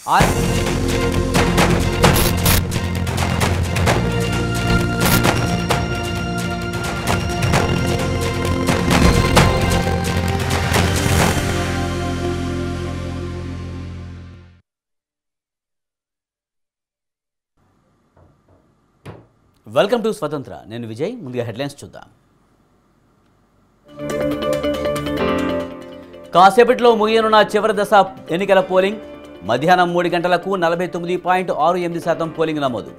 ఆ- welcome to స్వతంత్ర నేను విజయ్ ముందుగా హెడ్లైన్స్ చూద్దాం కాసేపట్లో ముగియనున్న చివరి దశ ఎన్నికల పోలింగ్ మధ్యాహ్నం మూడు గంటలకు నలభై తొమ్మిది పాయింట్ ఆరు ఎనిమిది శాతం పోలింగ్ నమోదు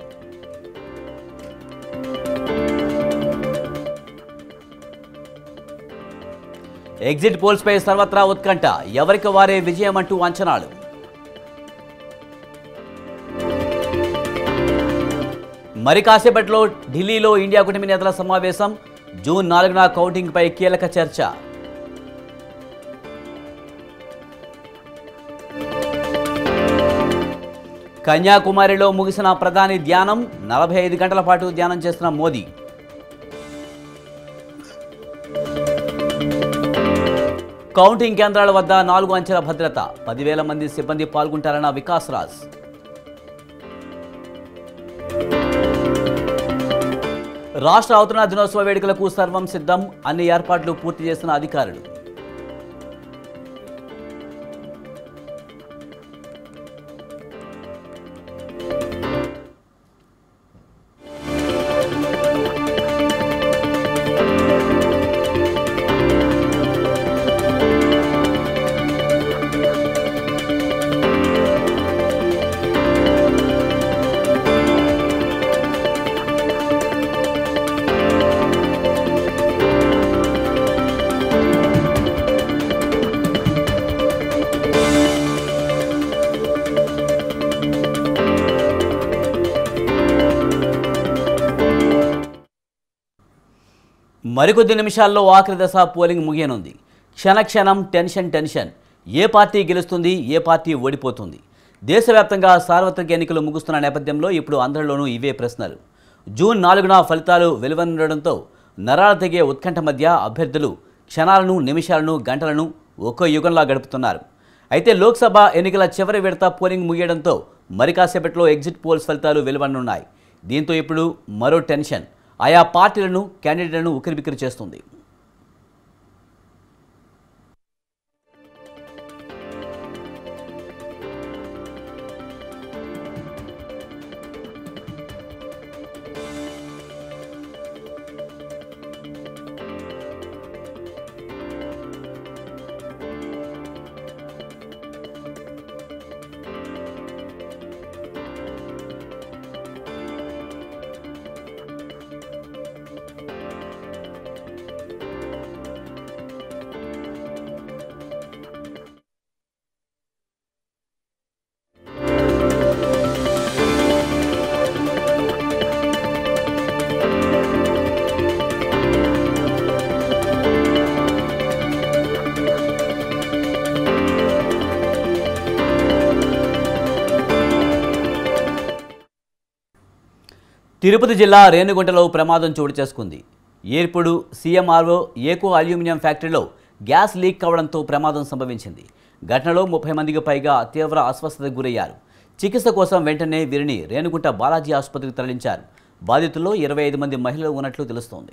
ఎగ్జిట్ పోల్స్పై సర్వత్రా ఉత్కంఠ ఎవరికి వారే విజయం అంటూ అంచనాలు మరి కాసేపట్లో ఢిల్లీలో ఇండియా కూటమి నేతల సమావేశం జూన్ నాలుగున కౌంటింగ్పై కీలక చర్చ కన్యాకుమారిలో ముగిసిన ప్రధాని ధ్యానం నలభై ఐదు గంటల పాటు ధ్యానం చేస్తున్న మోదీ కౌంటింగ్ కేంద్రాల వద్ద నాలుగు అంచెల భద్రత పదివేల మంది సిబ్బంది పాల్గొంటారన్న వికాస్ రాజ్ రాష్ట్ర అవతరణ దినోత్సవ వేడుకలకు సర్వం సిద్ధం అన్ని ఏర్పాట్లు పూర్తి చేస్తున్న అధికారులు మరికొద్ది నిమిషాల్లో ఆఖరి దశ పోలింగ్ ముగియనుంది క్షణక్షణం టెన్షన్ టెన్షన్ ఏ పార్టీ గెలుస్తుంది ఏ పార్టీ ఓడిపోతుంది దేశవ్యాప్తంగా సార్వత్రిక ఎన్నికలు ముగుస్తున్న నేపథ్యంలో ఇప్పుడు అందరిలోనూ ఇవే ప్రశ్నలు జూన్ నాలుగున ఫలితాలు వెలువడడంతో నరాల తెగే ఉత్కంఠ మధ్య అభ్యర్థులు క్షణాలను నిమిషాలను గంటలను ఒక్కో యుగంలా గడుపుతున్నారు అయితే లోక్సభ ఎన్నికల చివరి విడత పోలింగ్ ముగియడంతో మరి కాసేపట్లో ఎగ్జిట్ పోల్స్ ఫలితాలు వెలువడనున్నాయి దీంతో ఇప్పుడు మరో టెన్షన్ ఆయా పార్టీలను క్యాండిడేట్లను ఉక్కిరిబిక్కిరి చేస్తుంది తిరుపతి జిల్లా రేణిగుంటలో ప్రమాదం చోటు చేసుకుంది ఏర్పుడు సీఎంఆర్ఓ ఏకో అల్యూమినియం ఫ్యాక్టరీలో గ్యాస్ లీక్ కావడంతో ప్రమాదం సంభవించింది ఘటనలో ముప్పై మందికి పైగా తీవ్ర అస్వస్థతకు గురయ్యారు చికిత్స కోసం వెంటనే వీరిని రేణిగుంట బాలాజీ ఆసుపత్రికి తరలించారు బాధితుల్లో ఇరవై ఐదు మంది మహిళలు ఉన్నట్లు తెలుస్తోంది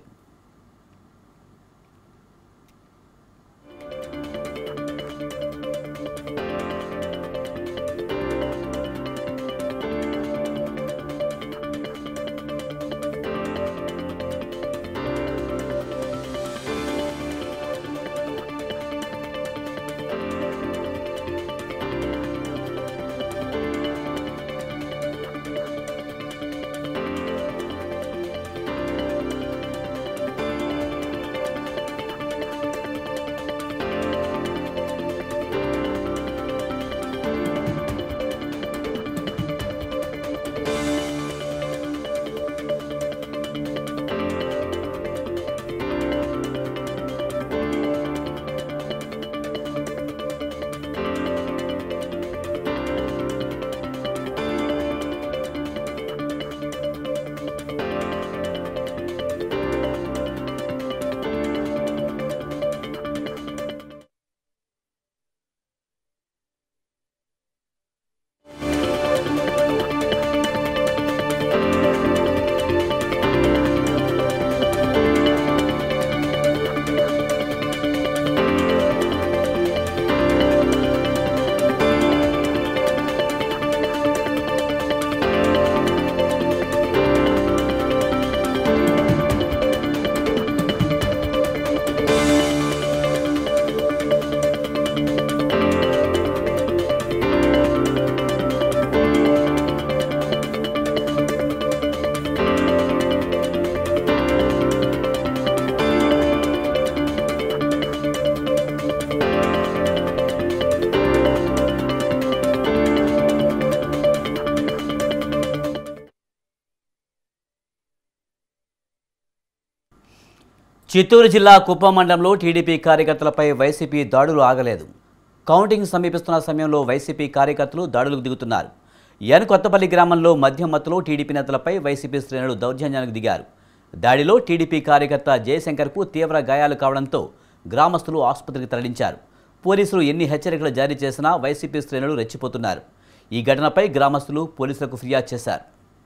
చిత్తూరు జిల్లా కుప్పం మండలంలో టీడీపీ కార్యకర్తలపై వైసీపీ దాడులు ఆగలేదు కౌంటింగ్ సమీపిస్తున్న సమయంలో వైసీపీ కార్యకర్తలు దాడులకు దిగుతున్నారు ఎన్ కొత్తపల్లి గ్రామంలో మద్యం మత్తులో టీడీపీ నేతలపై వైసీపీ శ్రేణులు దౌర్జన్యానికి దిగారు దాడిలో టీడీపీ కార్యకర్త జయశంకర్కు తీవ్ర గాయాలు కావడంతో గ్రామస్తులు ఆసుపత్రికి తరలించారు పోలీసులు ఎన్ని హెచ్చరికలు జారీ చేసినా వైసీపీ శ్రేణులు రెచ్చిపోతున్నారు ఈ ఘటనపై గ్రామస్తులు పోలీసులకు ఫిర్యాదు చేశారు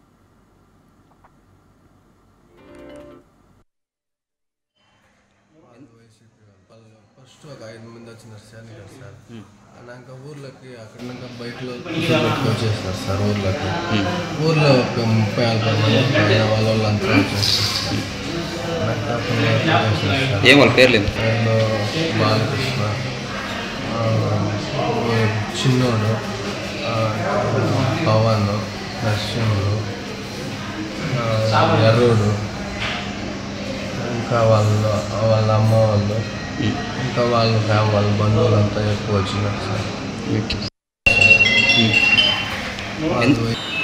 వాళ్ళు ఫస్ట్ ఒక ఐదు మంది వచ్చినారు సార్ ఇక్కడ సార్ అన్నాక ఊర్లోకి అక్కడ బయటలో కూర్చోబెట్టుకు వచ్చేసినారు సార్ ఊర్లోకి ఊర్లో ఒక ముప్పై నలభై మంది పైన వాళ్ళ వాళ్ళంతా వచ్చేసారు నాకు అప్పుడు వచ్చేసారు సార్. ఏం వాళ్ళ పేర్లు ఏంటి? పేర్లు బాలకృష్ణ ఆ, చిన్నోడు ఆ, పవన్ నరసింహుడు ఆ, ఎర్రోడు ఇంకా వాళ్ళు వాళ్ళ అమ్మ వాళ్ళు ఇంకా వాళ్ళ ఫ్యామ్ వాళ్ళ బంధువులంతా ఎక్కువ వచ్చినారు సార్ వాళ్ళు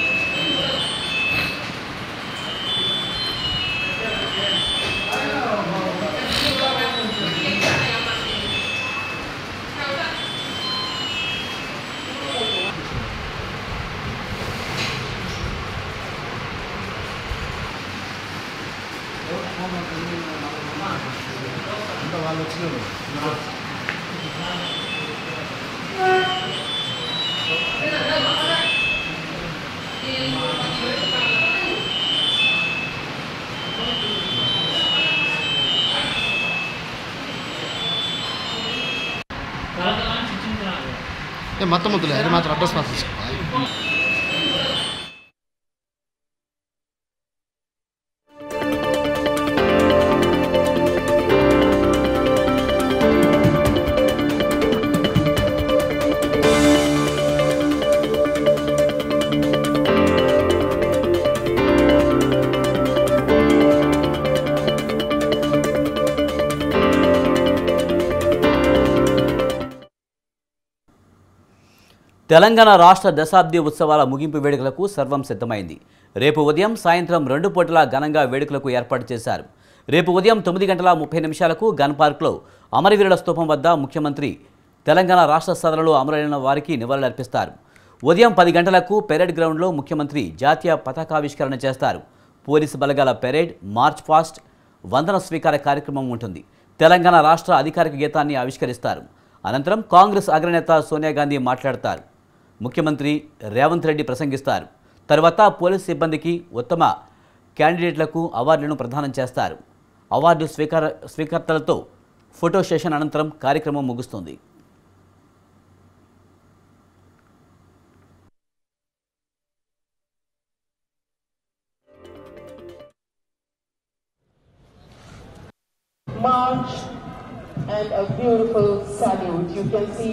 ఏ మొత్తం వద్దులే అది మాత్రం అడ్రస్ మాత్రం తీసుకోవాలి తెలంగాణ రాష్ట్ర దశాబ్ది ఉత్సవాల ముగింపు వేడుకలకు సర్వం సిద్ధమైంది రేపు ఉదయం సాయంత్రం రెండు పూటల ఘనంగా వేడుకలకు ఏర్పాటు చేశారు రేపు ఉదయం తొమ్మిది గంటల ముప్పై నిమిషాలకు గన్ పార్క్లో అమరవీరుల స్తూపం వద్ద ముఖ్యమంత్రి తెలంగాణ రాష్ట్ర సదరులు అమరులైన వారికి నివాళులర్పిస్తారు ఉదయం పది గంటలకు పెరేడ్ గ్రౌండ్లో ముఖ్యమంత్రి జాతీయ పతాకావిష్కరణ చేస్తారు పోలీసు బలగాల పెరేడ్ మార్చ్ ఫాస్ట్ వందన స్వీకార కార్యక్రమం ఉంటుంది తెలంగాణ రాష్ట్ర అధికారిక గీతాన్ని ఆవిష్కరిస్తారు అనంతరం కాంగ్రెస్ అగ్రనేత సోనియా గాంధీ మాట్లాడతారు ముఖ్యమంత్రి రేవంత్ రెడ్డి ప్రసంగిస్తారు తర్వాత పోలీస్ సిబ్బందికి ఉత్తమ క్యాండిడేట్లకు అవార్డులను ప్రదానం చేస్తారు అవార్డు స్వీకార స్వీకర్తలతో ఫోటో సెషన్ అనంతరం కార్యక్రమం ముగుస్తుంది march and a beautiful salute. You can see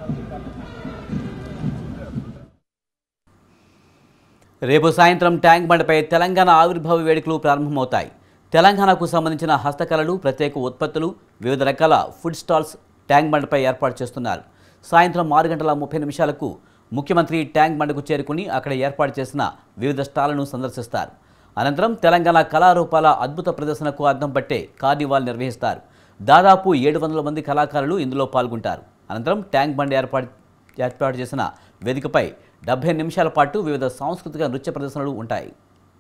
రేపు సాయంత్రం ట్యాంక్ బండ్పై తెలంగాణ ఆవిర్భావ వేడుకలు ప్రారంభమవుతాయి తెలంగాణకు సంబంధించిన హస్తకళలు ప్రత్యేక ఉత్పత్తులు వివిధ రకాల ఫుడ్ స్టాల్స్ ట్యాంక్ బండ్పై ఏర్పాటు చేస్తున్నారు సాయంత్రం ఆరు గంటల ముప్పై నిమిషాలకు ముఖ్యమంత్రి ట్యాంక్ బండ్కు చేరుకుని అక్కడ ఏర్పాటు చేసిన వివిధ స్టాళ్లను సందర్శిస్తారు అనంతరం తెలంగాణ కళారూపాల అద్భుత ప్రదర్శనకు అద్దం పట్టే కార్నివాల్ నిర్వహిస్తారు దాదాపు ఏడు వందల మంది కళాకారులు ఇందులో పాల్గొంటారు అనంతరం ట్యాంక్ బండ్ ఏర్పాటు ఏర్పాటు చేసిన వేదికపై డెబ్బై నిమిషాల పాటు వివిధ సాంస్కృతిక నృత్య ప్రదర్శనలు ఉంటాయి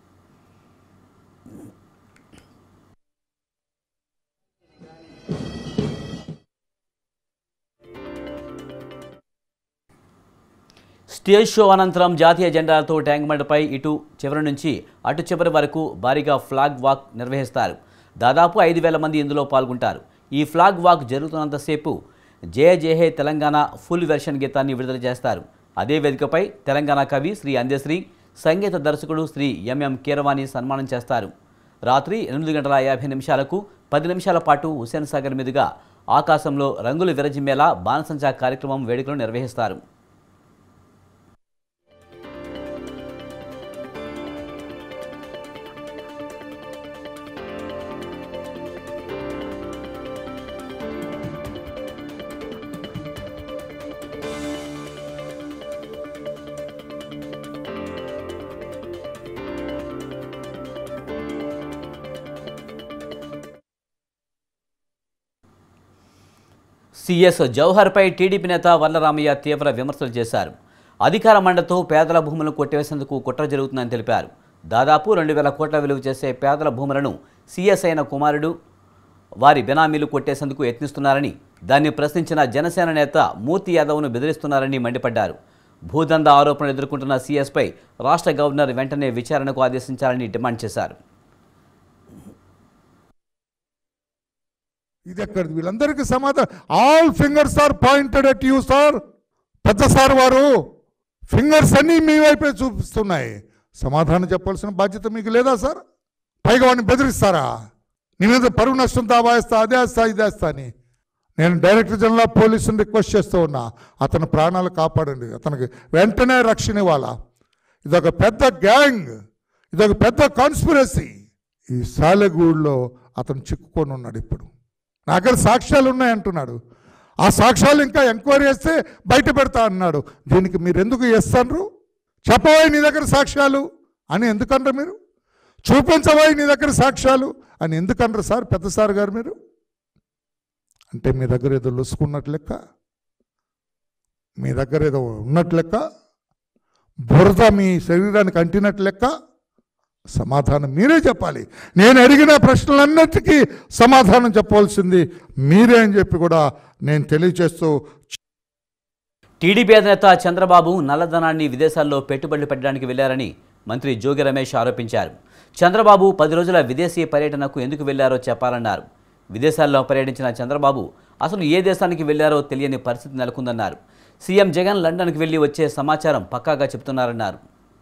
స్టేజ్ షో అనంతరం జాతీయ జెండాలతో ట్యాంక్ బండ్పై ఇటు చివరి నుంచి అటు చివరి వరకు భారీగా ఫ్లాగ్ వాక్ నిర్వహిస్తారు దాదాపు ఐదు వేల మంది ఇందులో పాల్గొంటారు ఈ ఫ్లాగ్ వాక్ జరుగుతున్నంతసేపు జయ జయహే తెలంగాణ ఫుల్ వెర్షన్ గీతాన్ని విడుదల చేస్తారు అదే వేదికపై తెలంగాణ కవి శ్రీ అందశ్రీ సంగీత దర్శకుడు శ్రీ ఎంఎం కీరవాణి సన్మానం చేస్తారు రాత్రి ఎనిమిది గంటల యాభై నిమిషాలకు పది నిమిషాల పాటు హుసేన్ సాగర్ మీదుగా ఆకాశంలో రంగులు విరజిమ్మేలా బాణసంచా కార్యక్రమం వేడుకలు నిర్వహిస్తారు సీఎస్ జవహర్పై టీడీపీ నేత వల్లరామయ్య తీవ్ర విమర్శలు చేశారు అధికార మండతో పేదల భూములను కొట్టివేసేందుకు కుట్ర జరుగుతుందని తెలిపారు దాదాపు రెండు వేల కోట్ల విలువ చేసే పేదల భూములను సీఎస్ అయిన కుమారుడు వారి బెనామీలు కొట్టేసేందుకు యత్నిస్తున్నారని దాన్ని ప్రశ్నించిన జనసేన నేత మూర్తి యాదవ్ను బెదిరిస్తున్నారని మండిపడ్డారు భూదందా ఆరోపణలు ఎదుర్కొంటున్న సీఎస్పై రాష్ట్ర గవర్నర్ వెంటనే విచారణకు ఆదేశించాలని డిమాండ్ చేశారు ఇది ఎక్కడ వీళ్ళందరికీ సమాధానం all fingers are pointed at you sir పెద్ద సార్ వారు ఫింగర్స్ అన్నీ మీ వైపే చూపిస్తున్నాయి సమాధానం చెప్పాల్సిన బాధ్యత మీకు లేదా సార్ పైగా వాడిని బెదిరిస్తారా నీ మీద పరువు నష్టం దాబాయిస్తా అదే వేస్తా ఇదే వేస్తా అని నేను డైరెక్టర్ జనరల్ ఆఫ్ పోలీసుని రిక్వెస్ట్ చేస్తూ ఉన్నా అతని ప్రాణాలు కాపాడండి అతనికి వెంటనే రక్షణ ఇవ్వాలా ఇదొక పెద్ద గ్యాంగ్ ఇదొక పెద్ద కాన్స్పిరసీ ఈ సాలెగూడులో అతను చిక్కుకొని ఉన్నాడు ఇప్పుడు నా దగ్గర సాక్ష్యాలు ఉన్నాయంటున్నాడు ఆ సాక్ష్యాలు ఇంకా ఎంక్వైరీ చేస్తే బయట పెడతా అన్నాడు దీనికి మీరు ఎందుకు చేస్తాన్రు చెప్పబోయి నీ దగ్గర సాక్ష్యాలు అని ఎందుకనరు మీరు చూపించబోయి నీ దగ్గర సాక్ష్యాలు అని ఎందుకనరు సార్ పెద్ద సార్ గారు మీరు అంటే మీ దగ్గర ఏదో లొసుకున్నట్లు లెక్క మీ దగ్గర ఏదో ఉన్నట్లు లెక్క బురద మీ శరీరానికి అంటినట్లు లెక్క సమాధానం మీరే చెప్పాలి నేను అడిగిన ప్రశ్నలన్నిటికీ సమాధానం చెప్పవలసింది మీరే అని చెప్పి కూడా నేను తెలియచేస్తూ టీడీపీ అధినేత చంద్రబాబు నల్లధనాన్ని విదేశాల్లో పెట్టుబడులు పెట్టడానికి వెళ్లారని మంత్రి జోగి రమేష్ ఆరోపించారు చంద్రబాబు పది రోజుల విదేశీ పర్యటనకు ఎందుకు వెళ్లారో చెప్పాలన్నారు విదేశాల్లో పర్యటించిన చంద్రబాబు అసలు ఏ దేశానికి వెళ్లారో తెలియని పరిస్థితి నెలకొందన్నారు సీఎం జగన్ లండన్కి వెళ్లి వచ్చే సమాచారం పక్కాగా చెబుతున్నారన్నారు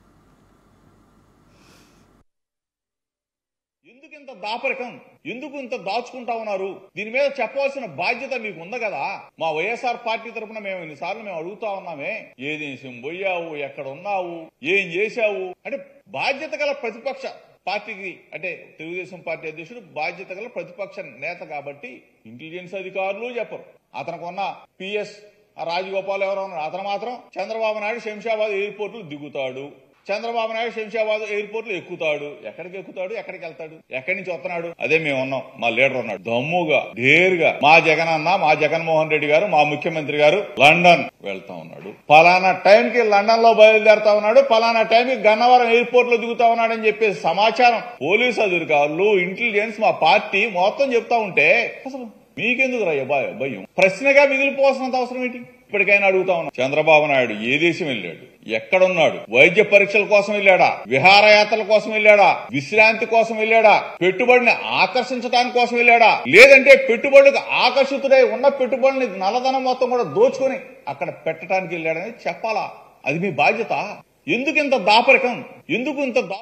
ఎందుకు ఇంత దాపరికం ఎందుకు ఇంత దాచుకుంటా ఉన్నారు దీని మీద చెప్పవలసిన బాధ్యత మీకు ఉంది కదా మా వైఎస్ఆర్ పార్టీ తరఫున మేము ఎన్నిసార్లు మేము అడుగుతా ఉన్నామే ఏ దేశం పోయావు ఎక్కడ ఉన్నావు ఏం చేశావు అంటే బాధ్యత గల ప్రతిపక్ష పార్టీకి అంటే తెలుగుదేశం పార్టీ అధ్యక్షుడు బాధ్యత గల ప్రతిపక్ష నేత కాబట్టి ఇంటెలిజెన్స్ అధికారులు చెప్పరు అతనికి ఉన్న పిఎస్ రాజగోపాల్ ఎవరో ఉన్నారు అతను మాత్రం చంద్రబాబు నాయుడు శంషాబాద్ ఎయిర్పోర్ట్ లో దిగుతాడు చంద్రబాబు నాయుడు శంషాబాద్ ఎయిర్పోర్ట్ లో ఎక్కుతాడు ఎక్కడికి ఎక్కుతాడు ఎక్కడికి వెళ్తాడు ఎక్కడి నుంచి వస్తున్నాడు అదే మేము ఉన్నాం మా లీడర్ ఉన్నాడు దమ్ముగా ధేరుగా మా జగన్ అన్న మా జగన్మోహన్ రెడ్డి గారు మా ముఖ్యమంత్రి గారు లండన్ వెళ్తా ఉన్నాడు పలానా టైంకి లండన్ లో బయలుదేరుతా ఉన్నాడు పలానా టైంకి గన్నవరం ఎయిర్పోర్ట్ లో దిగుతా ఉన్నాడు అని చెప్పేసి సమాచారం పోలీసు అధికారులు ఇంటెలిజెన్స్ మా పార్టీ మొత్తం చెప్తా ఉంటే అసలు మీకెందుకు రా భయ- భయం ప్రశ్నగా మిగిలిపోవాల్సినంత అవసరం ఏంటి ఇప్పటికైనా అడుగుతా ఉన్నా చంద్రబాబు నాయుడు ఏ దేశం వెళ్ళాడు ఎక్కడున్నాడు వైద్య పరీక్షల కోసం వెళ్ళాడా విహారయాత్రల కోసం వెళ్ళాడా విశ్రాంతి కోసం వెళ్ళాడా పెట్టుబడిని ఆకర్షించడానికి కోసం వెళ్ళాడా లేదంటే పెట్టుబడులకు ఆకర్షితుడై ఉన్న పెట్టుబడిని నల్లధనం మొత్తం కూడా దోచుకొని అక్కడ పెట్టడానికి వెళ్ళాడని చెప్పాలా అది మీ బాధ్యత ఎందుకు ఇంత దాపరికం ఎందుకు ఇంత దా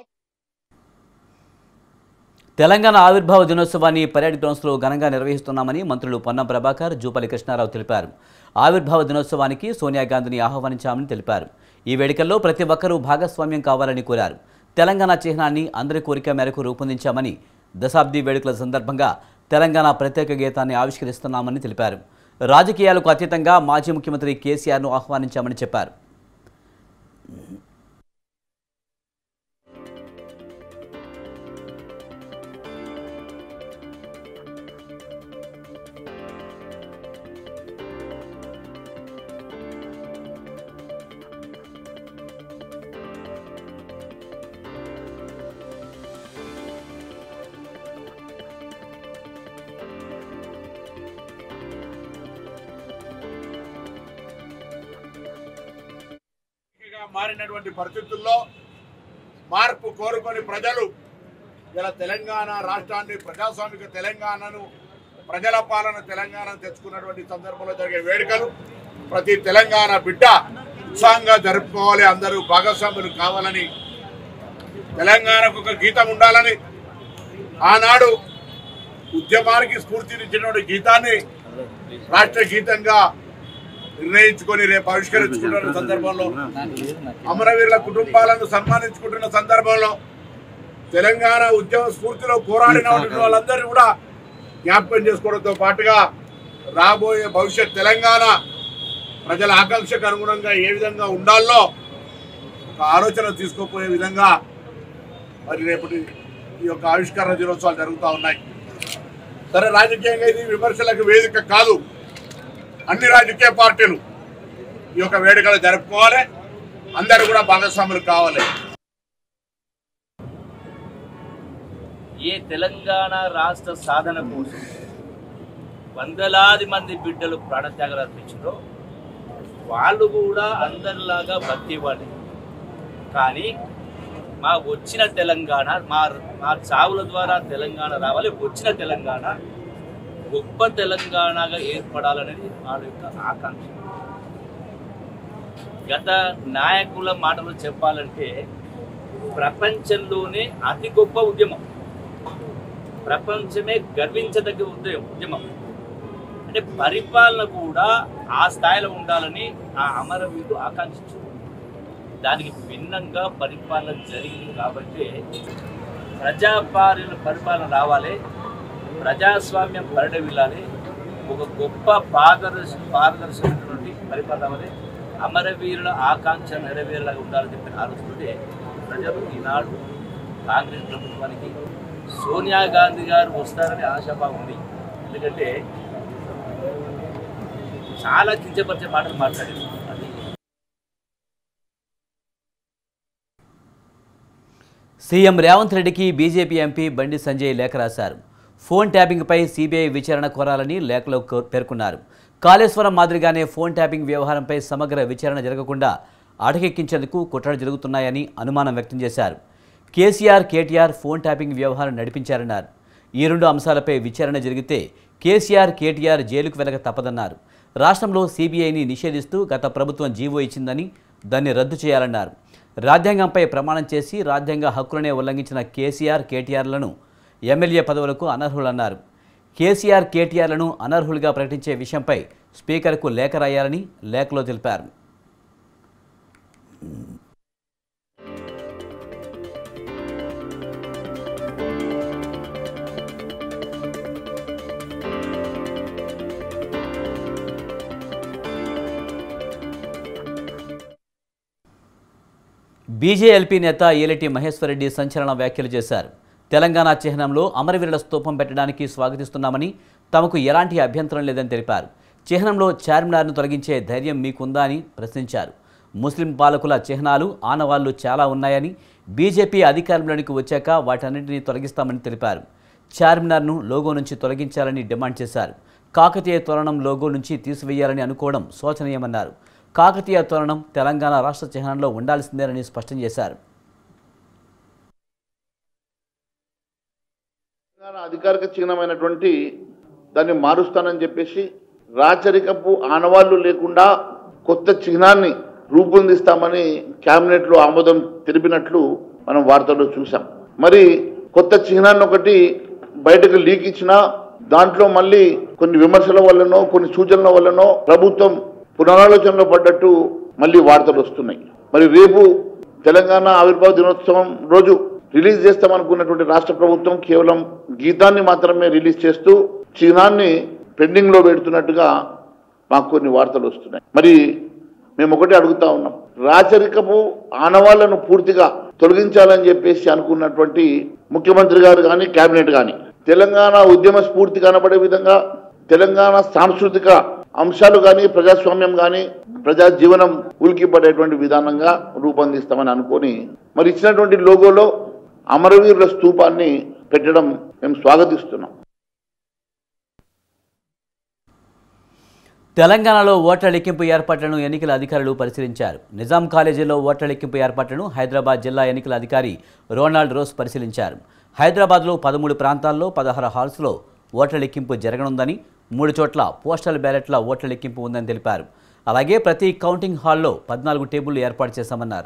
తెలంగాణ ఆవిర్భావ దినోత్సవాన్ని పరేడ్ గ్రౌండ్స్లో ఘనంగా నిర్వహిస్తున్నామని మంత్రులు పొన్నం ప్రభాకర్ జూపల్లి కృష్ణారావు తెలిపారు ఆవిర్భావ దినోత్సవానికి సోనియా గాంధీని ఆహ్వానించామని తెలిపారు ఈ వేడుకల్లో ప్రతి ఒక్కరూ భాగస్వామ్యం కావాలని కోరారు తెలంగాణ చిహ్నాన్ని అందరి కోరిక మేరకు రూపొందించామని దశాబ్ది వేడుకల సందర్భంగా తెలంగాణ ప్రత్యేక గీతాన్ని ఆవిష్కరిస్తున్నామని తెలిపారు రాజకీయాలకు అతీతంగా మాజీ ముఖ్యమంత్రి కేసీఆర్ను ఆహ్వానించామని చెప్పారు గా మారినటువంటి పరిస్థితుల్లో మార్పు కోరుకొని ప్రజలు ఇలా తెలంగాణ రాష్ట్రాన్ని ప్రజాస్వామిక తెలంగాణను ప్రజల పాలన తెలంగాణ తెచ్చుకున్నటువంటి సందర్భంలో జరిగే వేడుకలు ప్రతి తెలంగాణ బిడ్డ ఉత్సాహంగా జరుపుకోవాలి అందరూ భాగస్వాములు కావాలని తెలంగాణకు ఒక గీతం ఉండాలని ఆనాడు ఉద్యమానికి స్ఫూర్తినిచ్చినటువంటి గీతాన్ని రాష్ట్ర గీతంగా నిర్ణయించుకొని రేపు ఆవిష్కరించుకుంటున్న సందర్భంలో అమరవీరుల కుటుంబాలను సన్మానించుకుంటున్న సందర్భంలో తెలంగాణ ఉద్యమ స్ఫూర్తిలో పోరాడిన వాళ్ళందరినీ కూడా జ్ఞాపకం చేసుకోవడంతో పాటుగా రాబోయే భవిష్యత్ తెలంగాణ ప్రజల ఆకాంక్షకు అనుగుణంగా ఏ విధంగా ఉండాలో ఒక ఆలోచన తీసుకుపోయే విధంగా మరి రేపటి ఈ యొక్క ఆవిష్కరణ దినోత్సవాలు జరుగుతూ ఉన్నాయి సరే రాజకీయంగా ఇది విమర్శలకు వేదిక కాదు అన్ని రాజకీయ పార్టీలు ఈ యొక్క వేడుకలు జరుపుకోవాలి అందరూ కూడా భాగస్వాములు కావాలి ఏ తెలంగాణ రాష్ట్ర సాధన కోసం వందలాది మంది బిడ్డలు ప్రాణత్యాగాలు అర్పించారో వాళ్ళు కూడా అందరిలాగా బతివ్వాలి కానీ మా వచ్చిన తెలంగాణ మా మా చావుల ద్వారా తెలంగాణ రావాలి వచ్చిన తెలంగాణ గొప్ప తెలంగాణగా ఏర్పడాలనేది వాళ్ళ యొక్క ఆకాంక్ష గత నాయకుల మాటలు చెప్పాలంటే ప్రపంచంలోనే అతి గొప్ప ఉద్యమం ప్రపంచమే గర్వించదగ్గ ఉద్యమం ఉద్యమం అంటే పరిపాలన కూడా ఆ స్థాయిలో ఉండాలని ఆ అమరవీరుడు ఆకాంక్షించారు దానికి భిన్నంగా పరిపాలన జరిగింది కాబట్టి ప్రజాపాలన పరిపాలన రావాలి ప్రజాస్వామ్యం పరిడవిల్లాలి ఒక గొప్ప పారదర్శ పారదర్శకమైనటువంటి పరిపాలన రావాలి అమరవీరుల ఆకాంక్ష నెరవేరేలాగా ఉండాలని చెప్పిన ఆలోచనతోటే ప్రజలు ఈనాడు కాంగ్రెస్ ప్రభుత్వానికి సోనియా గాంధీ గారు వస్తారని ఆశాభావం ఉంది ఎందుకంటే చాలా కించపరిచే మాటలు మాట్లాడారు అది సీఎం రేవంత్ రెడ్డికి బీజేపీ ఎంపీ బండి సంజయ్ లేఖ రాశారు ఫోన్ ట్యాపింగ్పై సీబీఐ విచారణ కోరాలని లేఖలో కో- పేర్కొన్నారు కాళేశ్వరం మాదిరిగానే ఫోన్ ట్యాపింగ్ వ్యవహారంపై సమగ్ర విచారణ జరగకుండా అటకెక్కించేందుకు కుట్రలు జరుగుతున్నాయని అనుమానం వ్యక్తం చేశారు కేసీఆర్ కేటీఆర్ ఫోన్ ట్యాపింగ్ వ్యవహారం నడిపించారన్నారు ఈ రెండు అంశాలపై విచారణ జరిగితే కేసీఆర్ కేటీఆర్ జైలుకు వెలక తప్పదన్నారు రాష్ట్రంలో సీబీఐని నిషేధిస్తూ గత ప్రభుత్వం జీవో ఇచ్చిందని దాన్ని రద్దు చేయాలన్నారు రాజ్యాంగంపై ప్రమాణం చేసి రాజ్యాంగ హక్కులనే ఉల్లంఘించిన కేసీఆర్ కేటీఆర్లను ఎమ్మెల్యే పదవులకు అనర్హులన్నారు కేసీఆర్ కేటీఆర్లను అనర్హులుగా ప్రకటించే విషయంపై స్పీకర్కు లేఖ రాయాలని లేఖలో తెలిపారు బీజేఎల్పీ నేత ఏలిటి మహేశ్వరరెడ్డి సంచలన వ్యాఖ్యలు చేశారు తెలంగాణ చిహ్నంలో అమరవీరుల స్తూపం పెట్టడానికి స్వాగతిస్తున్నామని తమకు ఎలాంటి అభ్యంతరం లేదని తెలిపారు చిహ్నంలో చార్మినార్ను తొలగించే ధైర్యం మీకుందా అని ప్రశ్నించారు ముస్లిం పాలకుల చిహ్నాలు ఆనవాళ్లు చాలా ఉన్నాయని బీజేపీ అధికారంలోనికి వచ్చాక వాటన్నింటినీ తొలగిస్తామని తెలిపారు చార్మినార్ను లోగో నుంచి తొలగించాలని డిమాండ్ చేశారు కాకతీయ తోరణం లోగో నుంచి తీసివేయాలని అనుకోవడం శోచనీయమన్నారు కాకతీయ తోరణం తెలంగాణ రాష్ట్ర చిహ్నంలో ఉండాల్సిందేనని స్పష్టం చేశారు తెలంగాణ అధికారిక చిహ్నమైనటువంటి దాన్ని మారుస్తానని చెప్పేసి రాచరికపు ఆనవాళ్లు లేకుండా కొత్త చిహ్నాన్ని రూపొందిస్తామని కేబినెట్లో ఆమోదం తెలిపినట్లు మనం వార్తల్లో చూసాం మరి కొత్త చిహ్నాన్ని ఒకటి బయటకు లీక్ ఇచ్చినా దాంట్లో మళ్ళీ కొన్ని విమర్శల వల్లనో కొన్ని సూచనల వల్లనో ప్రభుత్వం పునరాలోచనలో పడ్డట్టు మళ్ళీ వార్తలు వస్తున్నాయి మరి రేపు తెలంగాణ ఆవిర్భావ దినోత్సవం రోజు రిలీజ్ చేస్తామనుకున్నటువంటి రాష్ట్ర ప్రభుత్వం కేవలం గీతాన్ని మాత్రమే రిలీజ్ చేస్తూ చిహ్నాన్ని పెండింగ్ లో పెడుతున్నట్టుగా మాకు కొన్ని వార్తలు వస్తున్నాయి మరి మేము ఒకటే అడుగుతా ఉన్నాం రాచరికపు ఆనవాళ్లను పూర్తిగా తొలగించాలని చెప్పేసి అనుకున్నటువంటి ముఖ్యమంత్రి గారు కానీ కేబినెట్ కానీ తెలంగాణ ఉద్యమ స్ఫూర్తి కనబడే విధంగా తెలంగాణ సాంస్కృతిక అంశాలు కానీ ప్రజాస్వామ్యం కానీ ప్రజా జీవనం ఉలికిపడేటువంటి విధానంగా రూపొందిస్తామని అనుకొని మరి ఇచ్చినటువంటి లోగోలో అమరవీరుల స్తూపాన్ని పెట్టడం మేము స్వాగతిస్తున్నాం తెలంగాణలో ఓట్ల లెక్కింపు ఏర్పాట్లను ఎన్నికల అధికారులు పరిశీలించారు నిజాం కాలేజీలో ఓట్ల లెక్కింపు ఏర్పాట్లను హైదరాబాద్ జిల్లా ఎన్నికల అధికారి రోనాల్డ్ రోస్ పరిశీలించారు హైదరాబాద్లో పదమూడు ప్రాంతాల్లో పదహారు హాల్స్లో ఓట్ల లెక్కింపు జరగనుందని మూడు చోట్ల పోస్టల్ బ్యాలెట్ల ఓట్ల లెక్కింపు ఉందని తెలిపారు అలాగే ప్రతి కౌంటింగ్ హాల్లో పద్నాలుగు టేబుళ్లు ఏర్పాటు చేశామన్నారు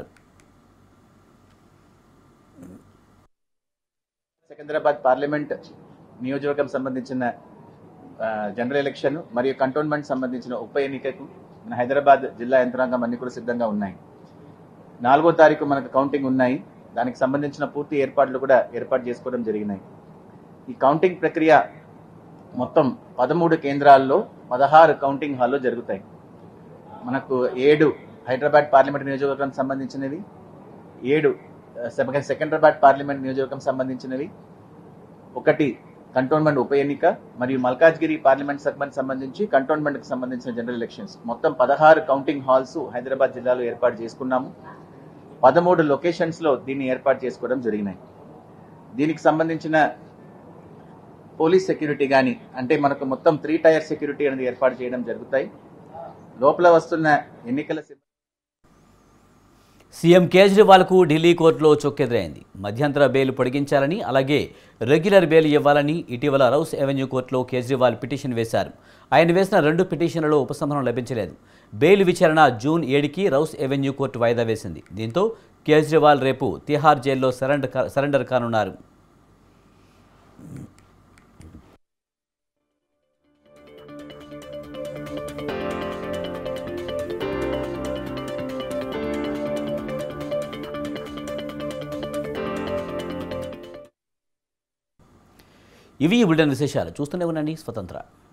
సికింద్రాబాద్ పార్లమెంట్ నియోజకవర్గం సంబంధించిన ఆ, జనరల్ ఎలక్షన్ మరియు కంటోన్మెంట్ సంబంధించిన ఉప ఎన్నికకు మన హైదరాబాద్ జిల్లా యంత్రాంగం అన్ని కూడా సిద్ధంగా ఉన్నాయి నాలుగో తారీఖు మనకు కౌంటింగ్ ఉన్నాయి దానికి సంబంధించిన పూర్తి ఏర్పాట్లు కూడా ఏర్పాటు చేసుకోవడం జరిగినాయి ఈ కౌంటింగ్ ప్రక్రియ మొత్తం పదమూడు కేంద్రాల్లో పదహారు కౌంటింగ్ హాల్లో జరుగుతాయి మనకు ఏడు హైదరాబాద్ పార్లమెంట్ నియోజకవర్గం సంబంధించినవి ఏడు ఆ, సెకండ్- సికింద్రాబాద్ పార్లమెంట్ నియోజకవర్గం సంబంధించినవి ఒకటి కంటోన్మెంట్ ఉప ఎన్నిక మరియు మల్కాజ్గిరి పార్లమెంట్ సెగ్మెంట్ సంబంధించి కంటోన్మెంట్ కి సంబంధించిన జనరల్ ఎలక్షన్స్ మొత్తం పదహారు కౌంటింగ్ హాల్స్ హైదరాబాద్ జిల్లాలో ఏర్పాటు చేసుకున్నాము పదమూడు లొకేషన్స్ లో దీన్ని ఏర్పాటు చేసుకోవడం జరిగినాయి దీనికి సంబంధించిన పోలీస్ సెక్యూరిటీ కానీ అంటే మనకు మొత్తం త్రీ టైర్ సెక్యూరిటీ అనేది ఏర్పాటు చేయడం జరుగుతాయి లోపల వస్తున్న ఎన్నికల సిబ్బంది సీఎం కేజ్రీవాల్కు ఢిల్లీ కోర్టులో చొక్కెదురైంది మధ్యంతర బెయిల్ పొడిగించాలని అలాగే రెగ్యులర్ బెయిల్ ఇవ్వాలని ఇటీవల రౌస్ అవెన్యూ కోర్టులో కేజ్రీవాల్ పిటిషన్ వేశారు ఆయన వేసిన రెండు పిటిషన్లలో ఉపశమనం లభించలేదు బెయిల్ విచారణ జూన్ ఏడుకి రౌస్ అవెన్యూ కోర్టు వాయిదా వేసింది దీంతో కేజ్రీవాల్ రేపు తిహార్ జైల్లో సరెండర్ కా- సరెండర్ కానున్నారు ఇవి ఈ బులెటిన్ విశేషాలు చూస్తూనే ఉండండి స్వతంత్ర